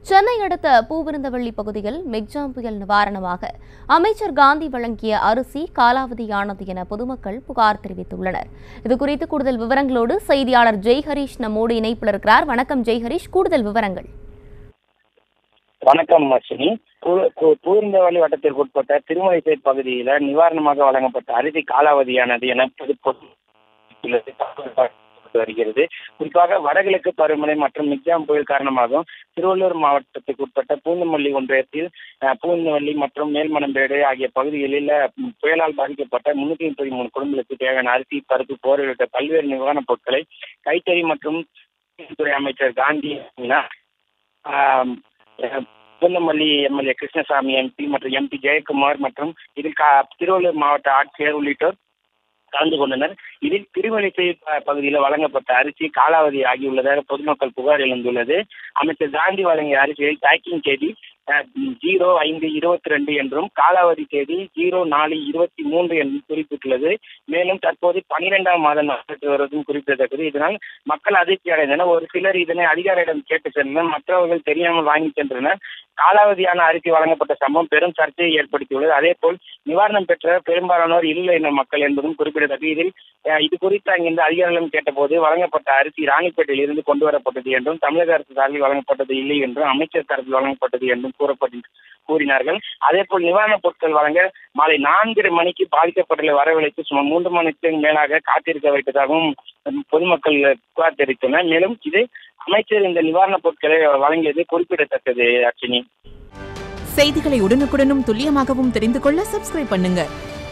சென்னை அடுத்த பூவிருந்தவள்ளி பகுதியில் மிக்ஜாம் புயல் நிவாரணமாக அமைச்சர் காந்தி வழங்கிய அரிசி காலாவதியானது என பொதுமக்கள் புகார் தெரிவித்துள்ளனர் இதுகுறித்து கூடுதல் விவரங்களோடு செய்தியாளர் ஜெய் ஹரீஷ் நம்மோடு இணைப்பில் இருக்கிறார் வணக்கம் ஜெய் ஹரீஷ் கூடுதல் விவரங்கள் வணக்கம் அஸ்வினி பூ- பூ- பூர்ந்தவள்ளி வட்டத்திற்கு உட்பட்ட திருமலைசை பகுதியில நிவாரணமாக வழங்கப்பட்ட அரிசி காலாவதியானது என பொது பொது- வருகிறது குறிப்பாக வடகிழக்கு பருவமழை மற்றும் மிக்ஜாம் புயல் காரணமாகவும் திருவள்ளூர் மாவட்டத்துக்கு உட்பட்ட பூந்தமல்லி ஒன்றியத்தில் அஹ், பூந்தமல்லி மற்றும் மேல்மணம்பேடு ஆகிய பகுதிகளில் அஹ், புயலால் பாதிக்கப்பட்ட முன்னூத்தி முப்பத்தி மூணு குடும்பங்களுக்கு தேவையான அரிசி பருப்பு போர் உள்ளிட்ட பல்வேறு நிவாரணப் பொருட்களை கைத்தறி மற்றும் துறை அமைச்சர் காந்தி ஆஹ், அஹ், பூந்தமல்லி எம்எல்ஏ கிருஷ்ணசாமி எம்பி மற்றும் எம்பி ஜெயக்குமார் மற்றும் இதில் கா- திருவள்ளூர் மாவட்ட ஆட்சியர் உள்ளிட்டோர் கலந்து கொண்டனர் இதில் திருமணிசை பகுதியில் வழங்கப்பட்ட அரிசி காலாவதி ஆகியுள்ளதாக பொதுமக்கள் புகார் எழுந்துள்ளது அமைச்சர் காந்தி வழங்கிய அரிசியை பேக்கிங் தேதி அஹ், ஜீரோ ஐந்து இருபத்தி ரெண்டு என்றும் காலாவதி தேதி ஜீரோ நாலு இருபத்தி மூன்று என்றும் குறிப்பிட்டுள்ளது மேலும் தற்போது பனிரெண்டாம் மாதம் நடைபெற்று வருவதும் குறிப்பிடத்தக்கது இதனால் மக்கள் அதிர்ச்சி அடைந்தனர் ஒரு சிலர் இதனை அதிகாரியிடம் கேட்டு சென்றனர் மற்றவர்கள் தெரியாமல் வாங்கி சென்றனர் காலாவதியான அரிசி வழங்கப்பட்ட சம்பவம் பெரும் சர்ச்சையை ஏற்படுத்தியுள்ளது அதே போல் நிவாரணம் பெற்ற பெரும்பாலானோர் இல்லை என மக்கள் என்பதும் குறிப்பிடத்தக்கது இதில் அஹ், இது குறித்து அங்கிருந்து அதிகாரிகளிடம் கேட்டபோது வழங்கப்பட்ட அரிசி ராணிப்பேட்டையில் இருந்து கொண்டு வரப்பட்டது என்றும் தமிழக அரசு சார்பில் வழங்கப்பட்டது இல்லை என்றும் அமைச்சர் தரப்பில் வழங்கப்பட்டது என்றும் கூறப்பட்டு கூறினார்கள் அதே போல் நிவாரணப் பொருட்கள் வழங்க மாலை நான்கரை மணிக்கு பாதிக்கப்பட்டுள்ள வரவழைத்து சுமார் மூன்று மணிக்கு மேலாக காத்திருக்க வைத்ததாகவும் உம், பொதுமக்கள் புகார் தெரிவித்தனர் மேலும் இது அமைச்சர் இந்த நிவாரணப் பொருட்களை வழங்கியது குறிப்பிடத்தக்கது அர்ச்சினி செய்திகளை உடனுக்குடனும் துல்லியமாகவும் தெரிந்து கொள்ள சப்ஸ்கிரைப் பண்ணுங்க